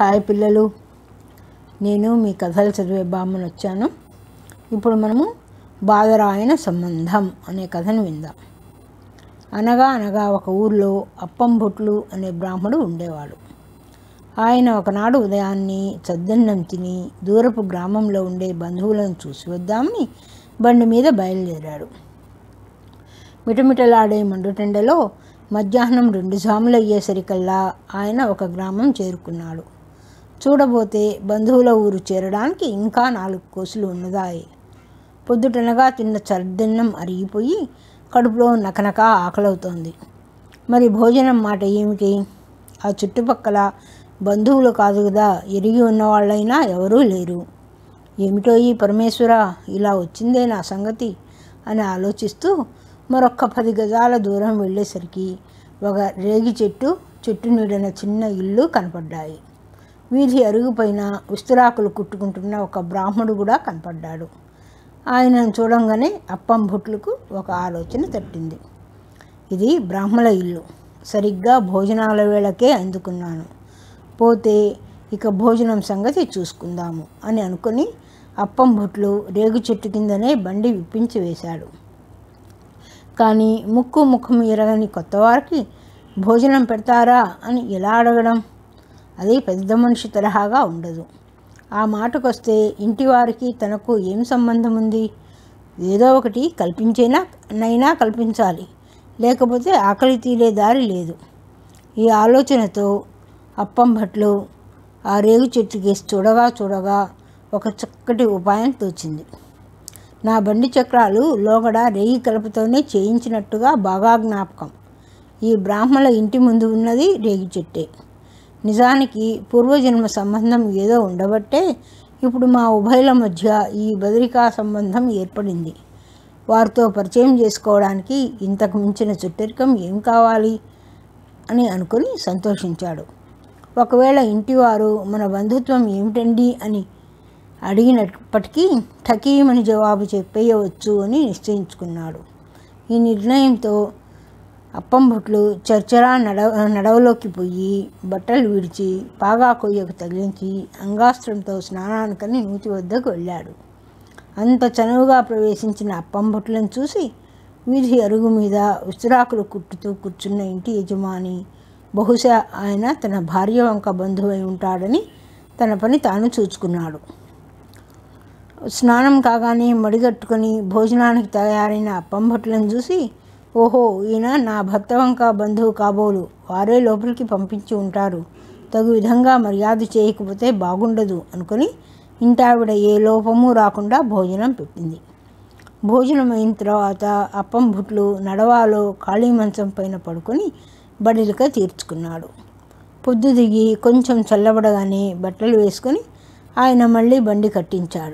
hi పిల్లలు నేను మీ కథలు చదివే బామ్మను వచ్చాను ఇప్పుడు మనము బాదరాయణ సంబంధం అనే కథను విందాం అనగా అనగా ఒక ఊర్లో అప్పం భొట్లు అనే బ్రాహ్మడు ఉండేవాడు ఆయన ఒకనాడు ఉదయాన్నే చద్దన్నం తిని దూరపు గ్రామంలో ఉండే బంధువులను చూసి వద్దామని బండి మీద బయలుదేరాడు మిటమిటలాడే మండుటెండలో మధ్యాహ్నం రెండు జాములు అయ్యేసరికల్లా ఆయన ఒక గ్రామం చేరుకున్నాడు చూడబోతే బంధువుల ఊరు చేరడానికి ఇంకా నాలుగు కోసులు ఉన్నదాయి పొద్దుటనగా తిన్న చర్దన్నం అరిగిపోయి కడుపులో నకనక ఆకలవుతోంది మరి భోజనం మాట ఏమిటి ఆ చుట్టుపక్కల బంధువులు కాదు కదా ఎరిగి ఉన్నవాళ్ళైనా ఎవరూ లేరు ఏమిటో ఈ పరమేశ్వర ఇలా వచ్చిందే నా సంగతి అని ఆలోచిస్తూ మరొక్క పది గజాల దూరం వెళ్ళేసరికి ఒక రేగి చెట్టు చెట్టు నీడన చిన్న ఇల్లు కనపడ్డాయి వీధి అరుగుపైన విస్తరాకులు కుట్టుకుంటున్న ఒక బ్రాహ్మడు కూడా కనపడ్డాడు ఆయనను చూడంగానే అప్పం భుట్లకు ఒక ఆలోచన తట్టింది ఇది బ్రాహ్మణ ఇల్లు సరిగ్గా భోజనాల వేళకే అందుకున్నాను పోతే ఇక భోజనం సంగతి చూసుకుందాము అని అనుకుని అప్పం భుట్లు రేగు చెట్టు కిందనే బండి విప్పించి వేశాడు కానీ ముక్కు ముఖం ఎరగని కొత్తవారికి భోజనం పెడతారా అని ఎలా అడగడం అది పెద్ద మనిషి తరహాగా ఉండదు ఆ మాటకొస్తే ఇంటి వారికి తనకు ఏం సంబంధం ఉంది ఏదో ఒకటి కల్పించేనా నైనా కల్పించాలి లేకపోతే ఆకలి తీరే దారి లేదు ఈ ఆలోచనతో అప్పం భట్లు ఆ రేగు చెట్టుకేసి చూడగా చూడగా ఒక చక్కటి ఉపాయం తోచింది నా బండి చక్రాలు లోగడ రేగి కలపతోనే చేయించినట్టుగా బాగా జ్ఞాపకం ఈ బ్రాహ్మణ ఇంటి ముందు ఉన్నది రేగి చెట్టే నిజానికి పూర్వజన్మ సంబంధం ఏదో ఉండబట్టే ఇప్పుడు మా ఉభయుల మధ్య ఈ బదరికా సంబంధం ఏర్పడింది వారితో పరిచయం చేసుకోవడానికి ఇంతకు మించిన చుట్టరికం ఏం కావాలి అని అనుకుని సంతోషించాడు ఒకవేళ ఇంటివారు మన బంధుత్వం ఏమిటండి అని అడిగినప్పటికీ ఠకీమని జవాబు చెప్పేయవచ్చు అని నిశ్చయించుకున్నాడు ఈ నిర్ణయంతో అప్పం భుట్లు చర్చరా నడవ నడవలోకి పోయి బట్టలు విడిచి పాగా కొయ్యకు తగిలించి అంగాస్త్రంతో స్నానానికని నూతి వద్దకు వెళ్ళాడు అంత చనువుగా ప్రవేశించిన అప్పం భుట్లను చూసి వీధి అరుగు మీద విస్తురాకులు కుట్టుతూ కూర్చున్న ఇంటి యజమాని బహుశా ఆయన తన భార్య వంక బంధువై ఉంటాడని తన పని తాను చూచుకున్నాడు స్నానం కాగానే మడిగట్టుకొని భోజనానికి తయారైన అప్పంభట్లను చూసి ఓహో ఈయన నా భర్త వంక బంధువు కాబోలు వారే లోపలికి పంపించి ఉంటారు తగు విధంగా మర్యాద చేయకపోతే బాగుండదు అనుకుని ఇంటావిడ ఏ లోపము రాకుండా భోజనం పెట్టింది భోజనం అయిన తర్వాత అప్పం భుట్లు నడవాలో ఖాళీ మంచం పైన పడుకొని బడిలిక తీర్చుకున్నాడు పొద్దు దిగి కొంచెం చల్లబడగానే బట్టలు వేసుకొని ఆయన మళ్ళీ బండి కట్టించాడు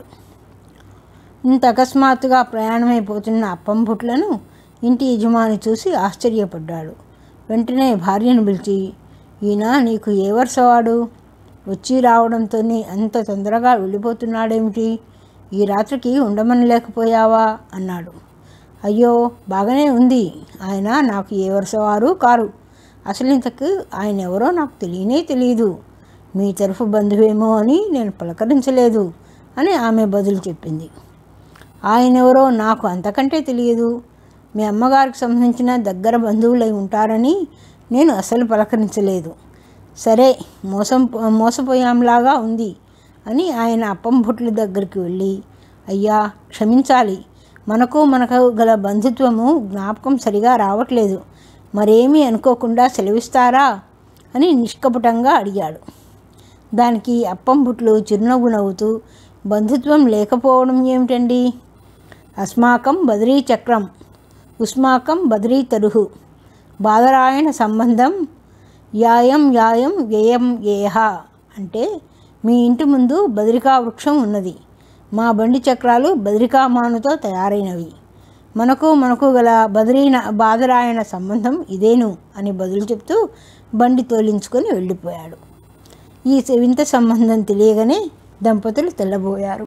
ఇంత అకస్మాత్తుగా ప్రయాణమైపోతున్న అప్పం భుట్లను ఇంటి యజమాని చూసి ఆశ్చర్యపడ్డాడు వెంటనే భార్యను పిలిచి ఈయన నీకు ఏ వరుసవాడు వచ్చి రావడంతోనే అంత తొందరగా వెళ్ళిపోతున్నాడేమిటి ఈ రాత్రికి ఉండమని లేకపోయావా అన్నాడు అయ్యో బాగానే ఉంది ఆయన నాకు ఏ వరుసవారు కారు అసలు ఇంతకు ఆయన ఎవరో నాకు తెలియనే తెలియదు మీ తరఫు బంధువేమో అని నేను పలకరించలేదు అని ఆమె బదులు చెప్పింది ఆయన ఎవరో నాకు అంతకంటే తెలియదు మీ అమ్మగారికి సంబంధించిన దగ్గర బంధువులై ఉంటారని నేను అసలు పలకరించలేదు సరే మోసం మోసపోయాంలాగా ఉంది అని ఆయన అప్పం భుట్ల దగ్గరికి వెళ్ళి అయ్యా క్షమించాలి మనకు మనకు గల బంధుత్వము జ్ఞాపకం సరిగా రావట్లేదు మరేమీ అనుకోకుండా సెలవిస్తారా అని నిష్కపటంగా అడిగాడు దానికి అప్పం భుట్లు చిరునవ్వు నవ్వుతూ బంధుత్వం లేకపోవడం ఏమిటండి అస్మాకం బద్రీ చక్రం ఉస్మాకం బద్రీ తరుహు బాదరాయణ సంబంధం యాయం యాయం వ్యయం ఏహ అంటే మీ ఇంటి ముందు బద్రికా వృక్షం ఉన్నది మా బండి చక్రాలు బద్రికామానుతో తయారైనవి మనకు మనకు గల బద్రీన బాదరాయణ సంబంధం ఇదేను అని బదులు చెప్తూ బండి తోలించుకొని వెళ్ళిపోయాడు ఈ వింత సంబంధం తెలియగానే దంపతులు తెల్లబోయారు